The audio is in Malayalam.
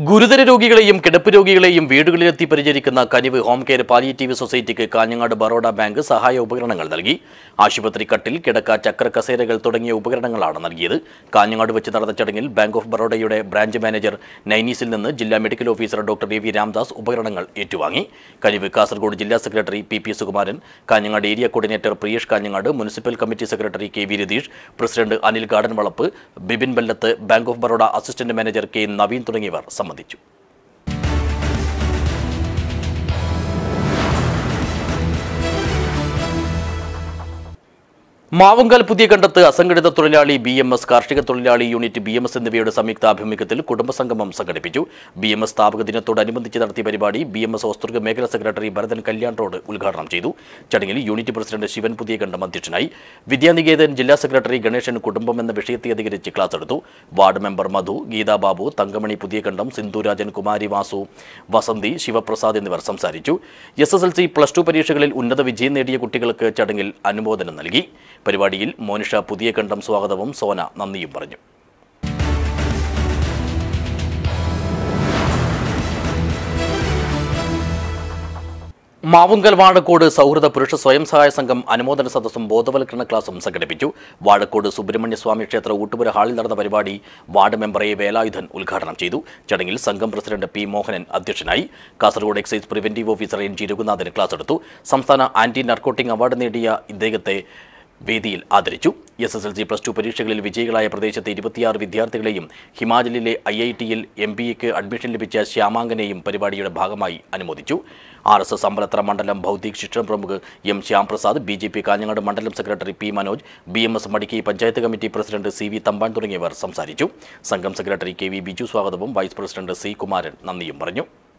ഗുരുതര രോഗികളെയും കിടപ്പ് രോഗികളെയും വീടുകളിലെത്തി പരിചരിക്കുന്ന കനിവ് ഹോം കെയർ പാലിയേറ്റീവ് സൊസൈറ്റിക്ക് കാഞ്ഞങ്ങാട് ബറോഡ ബാങ്ക് സഹായ ഉപകരണങ്ങൾ നൽകി ആശുപത്രി കട്ടിൽ കിടക്ക ചക്ര കസേരകൾ തുടങ്ങിയ ഉപകരണങ്ങളാണ് നൽകിയത് കാഞ്ഞങ്ങാട് വെച്ച് നടന്ന ചടങ്ങിൽ ബാങ്ക് ഓഫ് ബറോഡയുടെ ബ്രാഞ്ച് മാനേജർ നൈനീസിൽ നിന്ന് ജില്ലാ medical officer doctor A V Ramdas ഉപകരണങ്ങൾ ഏറ്റുവാങ്ങി കനിവ് കാസർഗോഡ് ജില്ലാ secretary P P Sukumaran Kanhangad area coordinator Priyesh Kanhangad municipal committee secretary K V Ratheesh president Anil garden Valappu Bibin Ballath bank of Baroda assistant manager K Naveen തുടങ്ങിയവർ സംബന്ധിച്ചു മാവുങ്കൽ പുതിയ കണ്ടത്ത് അസംഘടിത തൊഴിലാളി ബി എം എസ് കാർഷിക തൊഴിലാളി യൂണിറ്റ് ബി എം എസ് എന്നിവയുടെ സംയുക്ത ആഭിമുഖ്യത്തിൽ കുടുംബസംഗമം സംഘടിപ്പിച്ചു ബി എം എസ് സ്ഥാപക ദിനത്തോടനുബന്ധിച്ച് നടത്തിയ പരിപാടി ബി എം എസ് ഹോസ്തൃക മേഖലാ സെക്രട്ടറി ഭരതൻ കല്യാൺ റോഡ് ഉദ്ഘാടനം ചെയ്തു ചടങ്ങിൽ യൂണിറ്റ് പ്രസിഡന്റ് ശിവൻ പുതിയകണ്ഠം അധ്യക്ഷനായി വിദ്യാനികേതൻ ജില്ലാ സെക്രട്ടറി ഗണേശൻ കുടുംബം എന്ന വിഷയത്തെ അധികരിച്ച് ക്ലാസ് എടുത്തു വാർഡ് മെമ്പർ മധു ഗീതാ ബാബു തങ്കമണി പുതിയകണ്ഠം സിന്ധുരാജൻ കുമാരി വാസു വസന്തി ശിവപ്രസാദ് എന്നിവർ സംസാരിച്ചു S S L C plus two പരീക്ഷകളിൽ ഉന്നത വിജയം നേടിയ കുട്ടികൾക്ക് ചടങ്ങിൽ അനുമോദനം നൽകി പരിപാടിയിൽ മോനിഷ പുതിയകണ്ഠം സ്വാഗതവും സോന നന്ദിയും പറഞ്ഞു മാവുങ്കൽ വാഴക്കോട് സൗഹൃദ പുരുഷ സ്വയം സഹായ സംഘം അനുമോദന സദസ്സും ബോധവൽക്കരണ ക്ലാസും സംഘടിപ്പിച്ചു വാഴക്കോട് സുബ്രഹ്മണ്യ സ്വാമി ക്ഷേത്ര ഊട്ടുപുര ഹാളിൽ നടന്ന പരിപാടി വാർഡ് മെമ്പർ എ വേലായുധൻ ഉദ്ഘാടനം ചെയ്തു ചടങ്ങിൽ സംഘം പ്രസിഡന്റ് പി മോഹനൻ അധ്യക്ഷനായി Kasaragod excise preventive officer N G Raghunathan class എടുത്തു സംസ്ഥാന ആന്റി നർക്കോട്ടിക് അവാർഡ് നേടിയ ഇദ്ദേഹത്തെ വേദിയിൽ ആദരിച്ചു S S L C plus two പരീക്ഷകളിൽ വിജയികളായ പ്രദേശത്തെ ഇരുപത്തിയാറ് വിദ്യാർത്ഥികളെയും ഹിമാചലിലെ ഐ ഐ ടിയിൽ എം ബി എക്ക് അഡ്മിഷൻ ലഭിച്ച ശ്യാമാങ്കനെയും പരിപാടിയുടെ ഭാഗമായി അനുമോദിച്ചു ആർ എസ് എസ് അമ്പലത്ര മണ്ഡലം ഭൗതിക് ശിക്ഷണ പ്രമുഖ് M Shyamprasad B J P Kanhangad മണ്ഡലം secretary P Manoj B M S Madikai panchayat committee president C V Thampan തുടങ്ങിയവർ സംസാരിച്ചു സംഘം സെക്രട്ടറി കെ വി ബിജു സ്വാഗതവും വൈസ് പ്രസിഡന്റ് സി കുമാരൻ നന്ദിയും പറഞ്ഞു